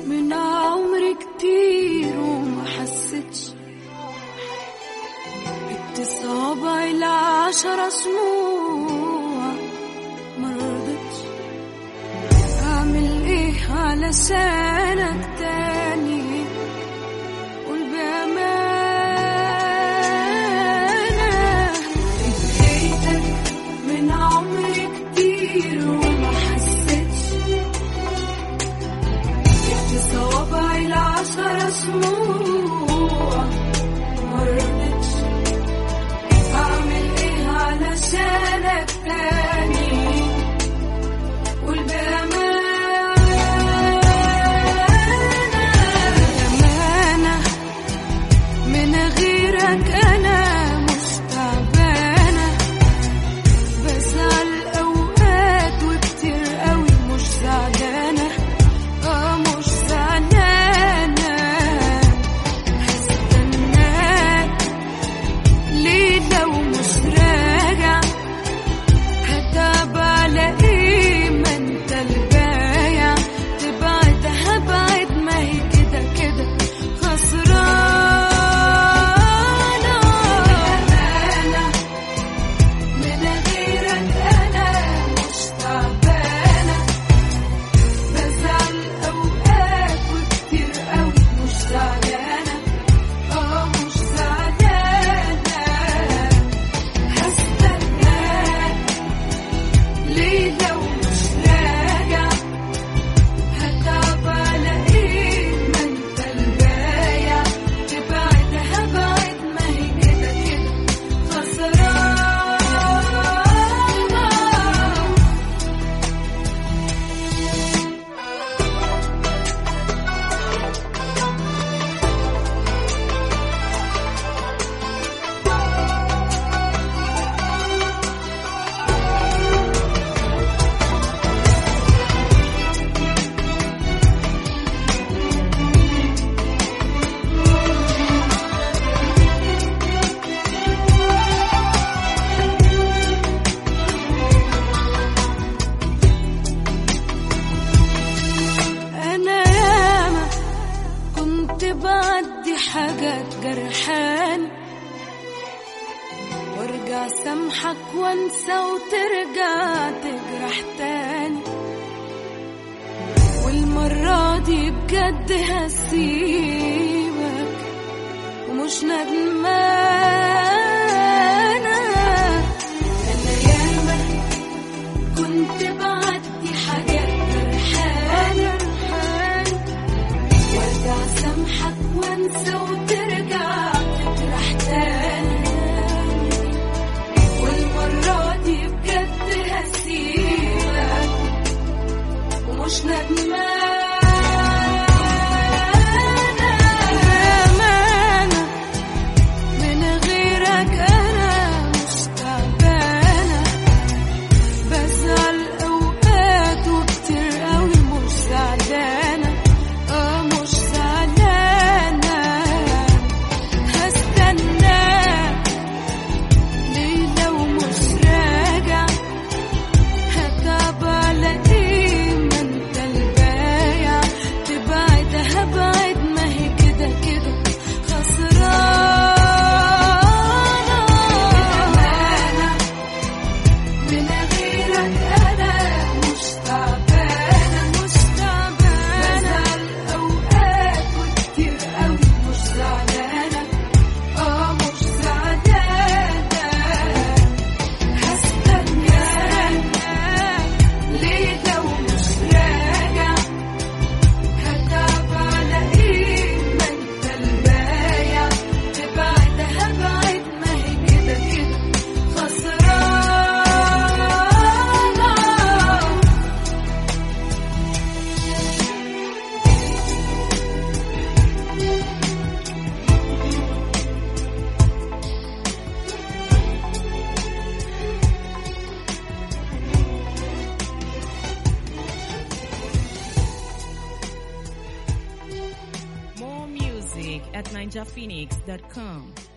من عمري كتير وما حسيتش جبت صوابعي العشرة شموع مرضتش أعمل إيه علشانك تاني قول بأمانة اديتك من عمري كتير وما حسيتش جبت صوابعي العشرة شموع مرضتش أعمل إيه علشانك تاني قول بأمانة من غيرك أنا مش تعبانة بزعل أوقات وكتير قوي مش زعلانة اه مش زعلانة هستناك ليه لو مش راجع هتعب على ايه ما انت البايع تبعد هبعد ما هي كده كده خسرانة أنا من غيرك أنا مش تعبانة بزعل أوقات وكتير أوي مش زعلانة اه مش زعلانة هستناك ليه لو مش راجع هتعب على ايه ما انت البايع تبعد هبعد ما هي كده كده خسرانة أنا ياما كنت بعدي حاجات جرحان وارجع سامحك وانسى وترجع تجرح تاني والمرة دي بجد هسيبك ومش ندمانة أنا ياما كنت بعدي حاجات جرحانة وارجع سامحك وانسى وترجع تجرح تاني والمرة دي بجد هسيبك ومش ندمانة بأمانة من غيرك أنا مش تعبانة بزعل أوقات وكتير قوي مش زعلانة اه مش زعلانة هستناك ليه لو مش راجع هتعب على ايه ما انت البايع تبعد هبعد ما هي كده كده خسرانة من غيرك أنا مش تعبانة مش تعبانة بزعل أوقات وكتير قوي مش زعلانة اه مش زعلانة هستناك ليه لو مش راجع هتعب على ايه ما انت البايع تبعد هبعد ما هي كده كده خسرانة More music at ninjaphoenix.com.